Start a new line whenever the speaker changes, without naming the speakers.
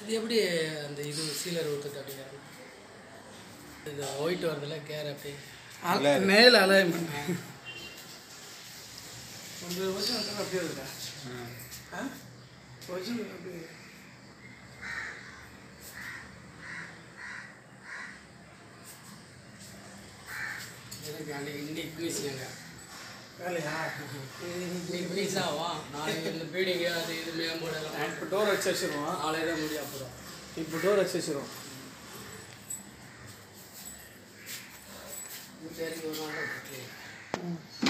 இது எப்படி அந்த இது சீலர் ஊற்றுட்டு அப்படிங்க இது ஒயிட் வருதுல்ல கேர் அப்படி
அல- மேல அலையம் பண்ணேன் ஒன்பது வருஷம் வந்து அப்படியே இருக்கா ஆ வருஷம் அப்படியே
எனக்கு அன்னைக்கு இன்னைக்கு பீஸுங்க
வேலையா
இன்னைக்கு பீஸ் ஆகும் நாளைக்கு இந்த பீடிங்க அது இது மேம்போர்டு எல்லாம்
இப்போ டோர் வச்சு வச்சிருவோம்
நாளைக்கு தான் முடியும் அப்புறம்
இப்போ டோர் வச்சு வச்சிருவோம்
சரி ஒரு நாள் தான்